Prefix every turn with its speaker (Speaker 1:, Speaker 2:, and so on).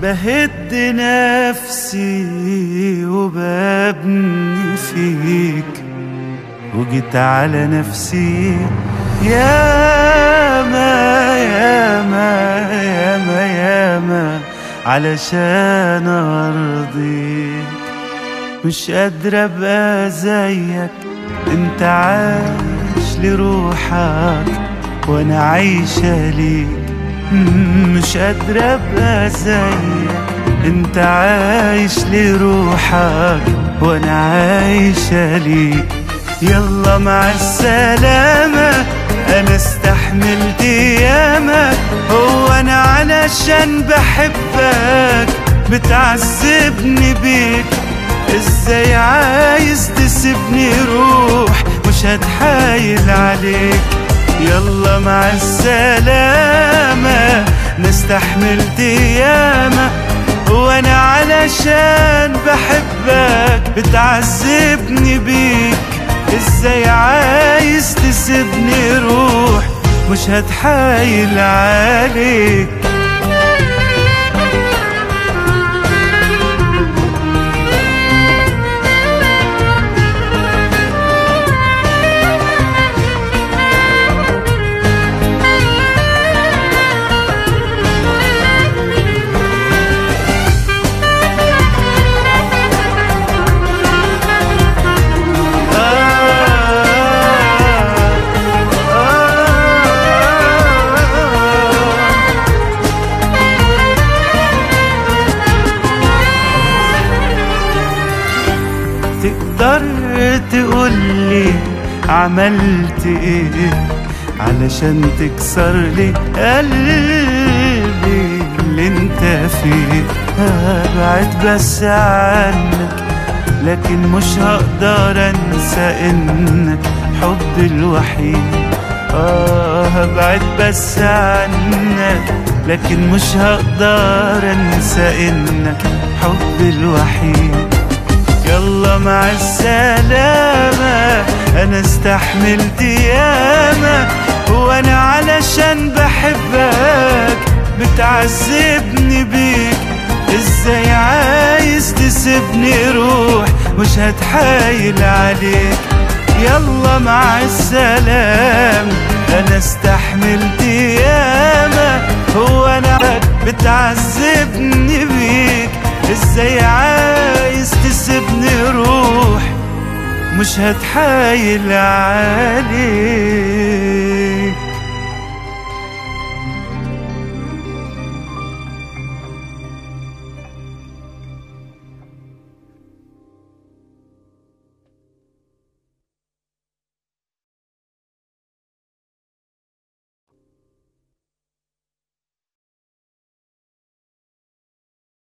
Speaker 1: بهد نفسي وببني فيك وجيت على نفسي يا ما يا ما يا ما يا ما علشان ارضيك مش قادر ابقى زيك انت عايش لروحك وانا عايشة ليك مش قادر ابقى زيك انت عايش لروحك وانا عايشة ليك يلا مع السلامة انا استحملت ياما هو انا علشان بحبك بتعذبني بيك ازاي عايز تسيبني روح مش هتحايل عليك يلا مع السلامة نستحمل ياما وانا علشان بحبك بتعذبني بيك ازاي عايز تسيبني روح مش هتحايل عليك تقدر تقولي عملت ايه علشان تكسر لي قلبي اللي انت فيه هبعد بس عنك لكن مش هقدر انسى انك حبي الوحيد اه هبعد بس عنك لكن مش هقدر انسى انك حبي الوحيد يلا مع السلامة أنا استحملت ياما وأنا علشان بحبك بتعذبني بيك إزاي عايز تسيبني روح مش هتحايل عليك يلا مع السلام أنا استحملت ياما هو أنا بتعذبني بيك إزاي عايز تسيبني روح مش هتحايل عليك